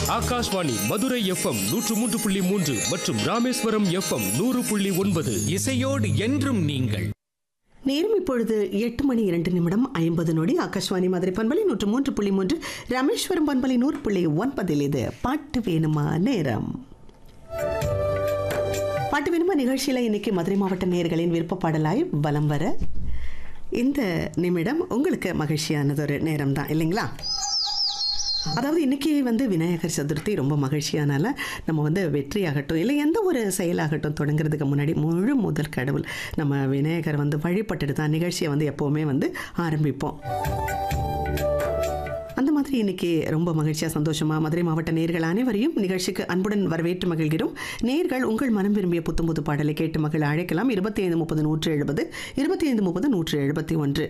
Akashvani Madurai FM நூற்று மூன்று புள்ளி மூன்று மற்றும் ராமேஸ்வரம் எஃப்எம் நூறு புள்ளி ஒன்பது இசையோடு என்றும் நீங்கள் நேரம் இப்பொழுது எட்டு மணி இரண்டு நிமிடம் ஐம்பது நொடி ஆகாஷ்வாணி மதுரை பண்பலை நூற்று மூன்று புள்ளி மூன்று ராமேஸ்வரம் பண்பலை நூறு புள்ளி ஒன்பதில் இது பாட்டு வேணுமா நேரம் பாட்டு வேணுமா நிகழ்ச்சியில் இன்னைக்கு மதுரை மாவட்ட நேயர்களின் விருப்ப பாடலாய் வலம் வர இந்த நிமிடம் உங்களுக்கு மகிழ்ச்சியானதொரு நேரம் தான் இல்லைங்களா அதாவது இன்னைக்கு வந்து விநாயகர் சதுர்த்தி ரொம்ப மகிழ்ச்சியானால நம்ம வந்து வெற்றியாகட்டும் இல்லை எந்த ஒரு செயலாகட்டும் தொடங்குறதுக்கு முன்னாடி முழு முதல் கடவுள் நம்ம விநாயகர் வந்து வழிபட்டுட்டு தான் நிகழ்ச்சியை வந்து எப்போவுமே வந்து ஆரம்பிப்போம் அந்த மாதிரி இன்னைக்கு ரொம்ப மகிழ்ச்சியாக சந்தோஷமாக மதுரை மாவட்ட நேர்கள் அனைவரையும் நிகழ்ச்சிக்கு அன்புடன் வரவேற்று மகிழ்கிறோம் நேர்கள் உங்கள் மனம் விரும்பிய புத்தம் புது பாடலை கேட்டு மகள் அழைக்கலாம் இருபத்தி ஐந்து முப்பது நூற்று எழுபது இருபத்தி ஐந்து முப்பது நூற்று எழுபத்தி ஒன்று